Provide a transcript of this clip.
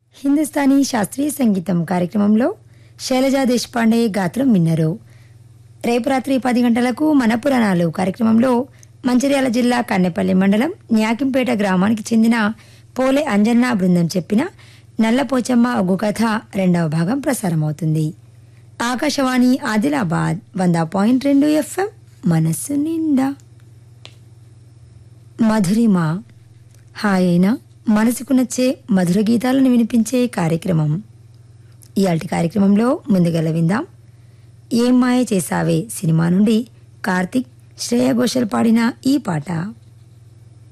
హిందుస్థానీ శాస్త్రీయ సంగీతం కార్యక్రమంలో శైలజా దేశపాండే గాత్రం విన్నరు రేపు రాత్రి పది గంటలకు మన పురాణాలు కార్యక్రమంలో మంచిర్యాల జిల్లా కన్నెపల్లి మండలం న్యాకింపేట గ్రామానికి చెందిన పోలే అంజన్న బృందం చెప్పిన నల్లపోచమ్మ ఒగ్గు కథ రెండవ భాగం ప్రసారమవుతుంది ఆకాశవాణి ఆదిలాబాద్ వంద పాయింట్ రెండు ఎఫ్ఎం మనస్సు నిండా మధురిమ హాయైన మనసుకు నచ్చే మధుర గీతాలను వినిపించే కార్యక్రమం ఇయాల్టి కార్యక్రమంలో ముందుగల విందాం ఏం మాయ చేసావే సినిమా నుండి కార్తిక్ శ్రేయ ఘోషల్ పాడిన ఈ పాట